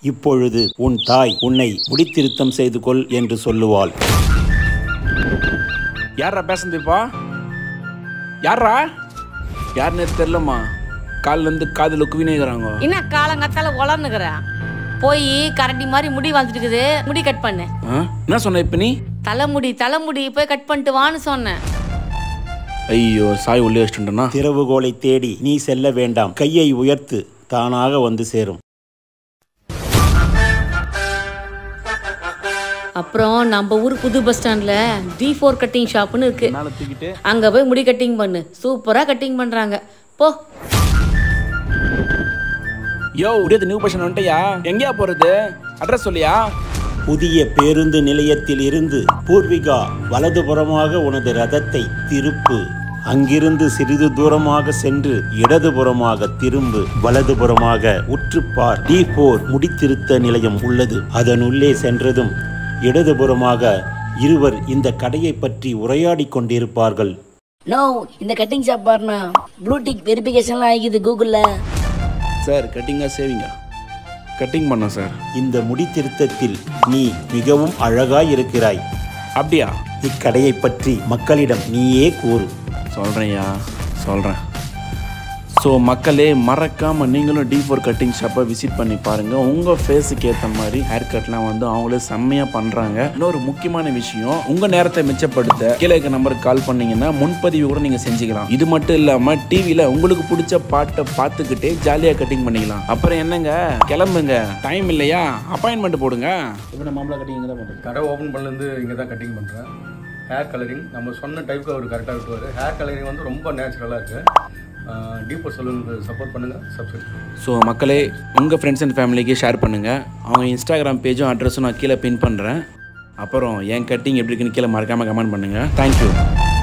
இப்பொழுது உன் தாய் உன்னை முடித்திருத்தம் செய்து கொள் என்று சொல்லுவாள் யாரா பேசுனது இப்போ யாரா யாருன்னே தெரிலம்மா கால்ல இருந்து காதில் குவினேங்கிறாங்க என்ன காலங்காத்தால உளர்ந்துக்கிறேன் போய் கரண்டி மாதிரி முடி வளர்ந்துட்டு இருக்குது முடி கட் பண்ணு ஆ? என்ன சொன்ன இப்போ நீ தலைமுடி தலைமுடி போய் கட் பண்ணிட்டு வான்னு சொன்னேன் ஐயோ சாய் உள்ளே வச்சுட்டேன்னா திறவுகோலை தேடி நீ செல்ல வேண்டாம் கையை உயர்த்து தானாக வந்து சேரும் அப்புறம் நம்ம ஊர் புது பஸ் ஸ்டாண்ட்ல டி ஃபோர் கட்டிங் ஷாப்னு இருக்கு மேலே தூக்கிட்டு அங்க போய் முடி கட்டிங் பண்ணு சூப்பரா கட்டிங் பண்றாங்க போ யோ உடையது நியூ பஷன் வந்துட்டியா எங்கேயா போகிறது அட்ரஸ் சொல்லியா புதிய பேருந்து நிலையத்தில் இருந்து பூர்விகா வலதுபுறமாக உனது ரதத்தை திருப்பு அங்கிருந்து சிறிது தூரமாக சென்று இடதுபுறமாக திரும்பு வலதுபுறமாக உற்றுப்பார் டி போர் முடித்திருத்த நிலையம் உள்ளது அதனுள்ளே சென்றதும் இடதுபுறமாக இருவர் இந்த கடையை பற்றி உரையாடிக் கொண்டிருப்பார்கள் நோ இந்த கட்டிங் ஷாப் பாருண்ணா ப்ளூடிக் வெரிஃபிகேஷன்லாம் ஆகிக்குது கூகுளில் சார் கட்டிங்காக சேவிங்க கட்டிங் பண்ணோம் சார் இந்த முடித்திருத்தத்தில் நீ மிகவும் அழகாய் இருக்கிறாய் அப்படியா இக்கடையை பற்றி மக்களிடம் நீயே கூறு சொல்கிறேன்யா சொல்கிறேன் ஸோ மக்களே மறக்காமல் நீங்களும் டி ஃபோர் கட்டிங் ஷாப்பை விசிட் பண்ணி பாருங்கள் உங்கள் ஃபேஸுக்கு ஏற்ற மாதிரி ஹேர் கட்லாம் வந்து அவங்களே செம்மையாக பண்ணுறாங்க இன்னொரு முக்கியமான விஷயம் உங்கள் நேரத்தை மிச்சப்படுத்த கீழே இருக்க நம்பருக்கு கால் பண்ணீங்கன்னா முன்பதிவு கூட நீங்கள் செஞ்சுக்கலாம் இது மட்டும் இல்லாமல் டிவியில் உங்களுக்கு பிடிச்ச பாட்டை பார்த்துக்கிட்டே ஜாலியாக கட்டிங் பண்ணிக்கலாம் அப்புறம் என்னங்க கிளம்புங்க டைம் இல்லையா அப்பாயின்மெண்ட் போடுங்க இப்போ நம்ம மாம்பழம் கட்டிங் தான் பண்ணுறது கடை ஓப்பன் பண்ணலேருந்து இங்கே தான் கட்டிங் பண்ணுறேன் ஹேர் கலரிங் நம்ம சொன்ன டைப்புக்கு அவர் கரெக்டாக விட்டுவார் ஹேர் கலரிங் வந்து ரொம்ப நேச்சுரலாக இருக்குது டீப்பர் சலூனுக்கு சப்போர்ட் பண்ணுங்கள் சப்ஸ்கிரைப் ஸோ மக்களே உங்கள் ஃப்ரெண்ட்ஸ் அண்ட் ஃபேமிலிக்கு ஷேர் பண்ணுங்கள் அவங்க இன்ஸ்டாகிராம் பேஜும் அட்ரஸும் நான் கீழே பின் பண்ணுறேன் அப்புறம் என் கட்டிங் எப்படி இருக்குன்னு கீழே மறக்காமல் கமெண்ட் பண்ணுங்கள் தேங்க்யூ